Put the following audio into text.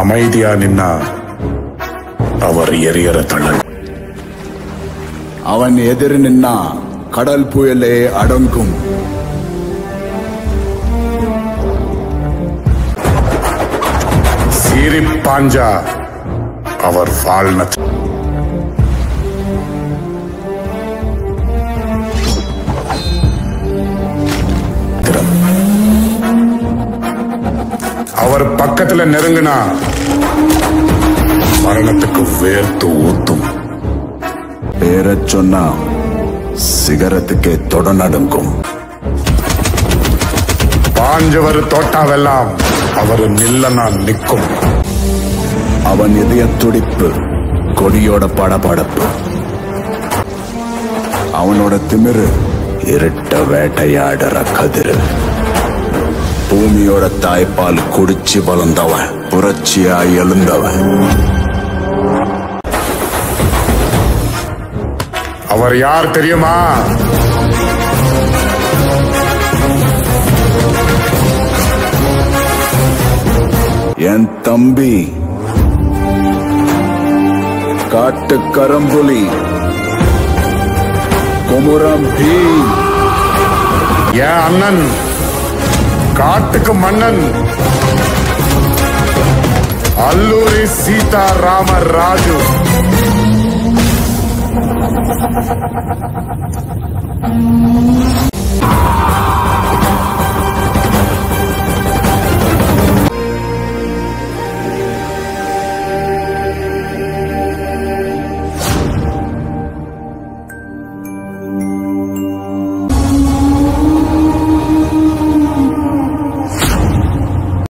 அமைதியா நின்னா அவர் எரியற தள்ளல் அவன் எதிர் நின்னா கடல் புயலே அடங்கும் சீறி பாஞ்சா அவர் வாழ்நத் அவர் பக்கத்துல நெருங்கினா மரணத்துக்கு வேர்த்து ஊத்தும் பேரச் சொன்னா சிகரத்துக்கே தொட நடுங்கும் பாஞ்சவர் தோட்டாவெல்லாம் அவர் நில்லனா நிக்கும் அவன் இதய துடிப்பு கொடியோட படபடப்பு அவனோட திமிரு இருட்ட வேட்டையாடுற கதிரு பூமியோட தாய்ப்பால் குடிச்சு வளர்ந்தவன் புரட்சியா எழுந்தவன் அவர் யார் தெரியுமா என் தம்பி காட்டு கரம்புலி குமுரம் பீம் என் அண்ணன் காட்டுக்கு மன்னன் அல்லூரி சீதாராம ராஜு